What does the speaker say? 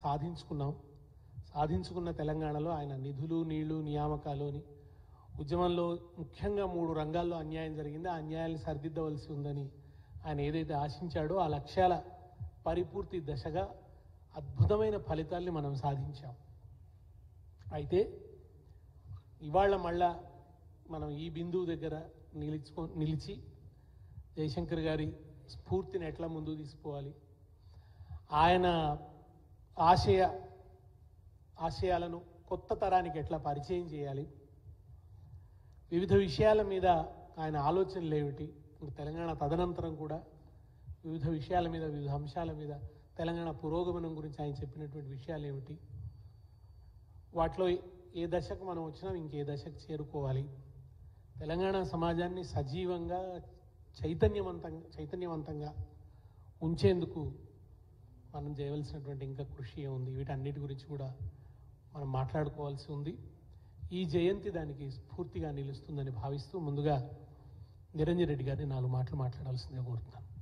సాధించుకున్నాం సాధించుకున్న తెలంగాణలో ఆయన నిధులు నీళ్లు నియామకాలు అని ఉద్యమంలో ముఖ్యంగా మూడు రంగాల్లో అన్యాయం జరిగింది ఆ అన్యాయాన్ని సరిదిద్దవలసి ఉందని ఆయన ఏదైతే ఆశించాడో ఆ లక్ష్యాల పరిపూర్తి దశగా అద్భుతమైన ఫలితాల్ని మనం సాధించాం అయితే ఇవాళ మళ్ళా మనం ఈ బిందువు దగ్గర నిలుచుకో నిలిచి జయశంకర్ గారి స్ఫూర్తిని ఎట్లా ముందుకు తీసుకోవాలి ఆయన ఆశయ ఆశయాలను కొత్త తరానికి ఎట్లా పరిచయం చేయాలి వివిధ విషయాల మీద ఆయన ఆలోచనలు ఏమిటి ఇంకా తెలంగాణ తదనంతరం కూడా వివిధ విషయాల మీద వివిధ అంశాల మీద తెలంగాణ పురోగమనం గురించి ఆయన చెప్పినటువంటి విషయాలు ఏమిటి వాటిలో ఏ దశకు మనం వచ్చినా ఇంకే దశకు చేరుకోవాలి తెలంగాణ సమాజాన్ని సజీవంగా చైతన్యవంతంగా చైతన్యవంతంగా ఉంచేందుకు మనం చేయవలసినటువంటి ఇంకా కృషి ఉంది వీటన్నిటి గురించి కూడా మనం మాట్లాడుకోవాల్సి ఉంది ఈ జయంతి దానికి స్ఫూర్తిగా నిలుస్తుందని భావిస్తూ ముందుగా నిరంజన్ రెడ్డి గారిని నాలుగు మాటలు మాట్లాడాల్సిందిగా కోరుతున్నాను